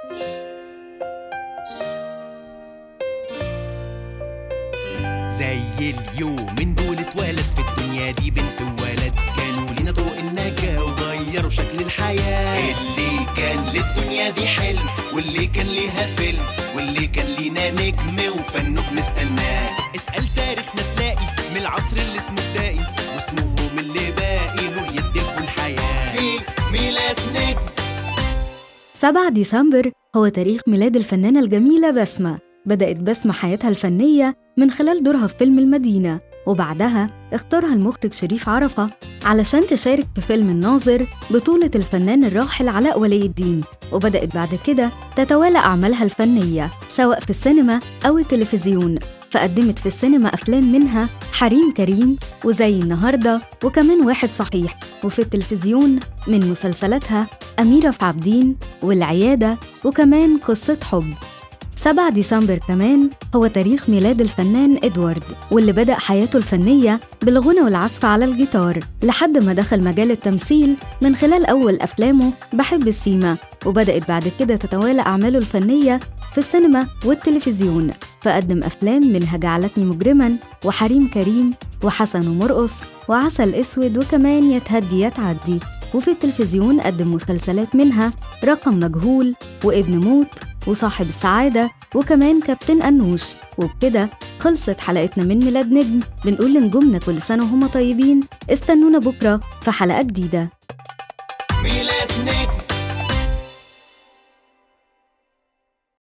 زي اليومين دول اتولد في الدنيا دي بنت وولد كانوا لينا طرق النجاة وغيروا شكل الحياة اللي كان للدنيا دي حلم واللي كان ليها فيلم واللي كان لينا نجم وفنه بنستناه اسأل تاريخنا تلاقي من العصر اللي اسمه بدائي واسمهم اللي باقي نور يديكوا الحياة في ميلاد نجم 7 ديسمبر هو تاريخ ميلاد الفنانة الجميلة بسمة بدأت بسمة حياتها الفنية من خلال دورها في فيلم المدينة وبعدها اختارها المخرج شريف عرفة علشان تشارك في فيلم الناظر بطولة الفنان الراحل علاء ولي الدين وبدأت بعد كده تتوالى أعمالها الفنية سواء في السينما أو التلفزيون فقدمت في السينما أفلام منها حريم كريم وزي النهاردة وكمان واحد صحيح وفي التلفزيون من مسلسلاتها أميرة في عابدين والعيادة وكمان قصة حب 7 ديسمبر كمان هو تاريخ ميلاد الفنان إدوارد واللي بدأ حياته الفنية بالغنى والعزف على الجيتار لحد ما دخل مجال التمثيل من خلال أول أفلامه بحب السيما وبدأت بعد كده تتوالى أعماله الفنية في السينما والتلفزيون فقدم أفلام منها جعلتني مجرما وحريم كريم وحسن ومرقص وعسل أسود وكمان يتهدي يتعدي وفي التلفزيون قدم مسلسلات منها رقم مجهول وابن موت وصاحب السعادة وكمان كابتن أنوش وبكده خلصت حلقتنا من ميلاد نجم بنقول لنجومنا كل سنة وهم طيبين استنونا بكرة في حلقة جديدة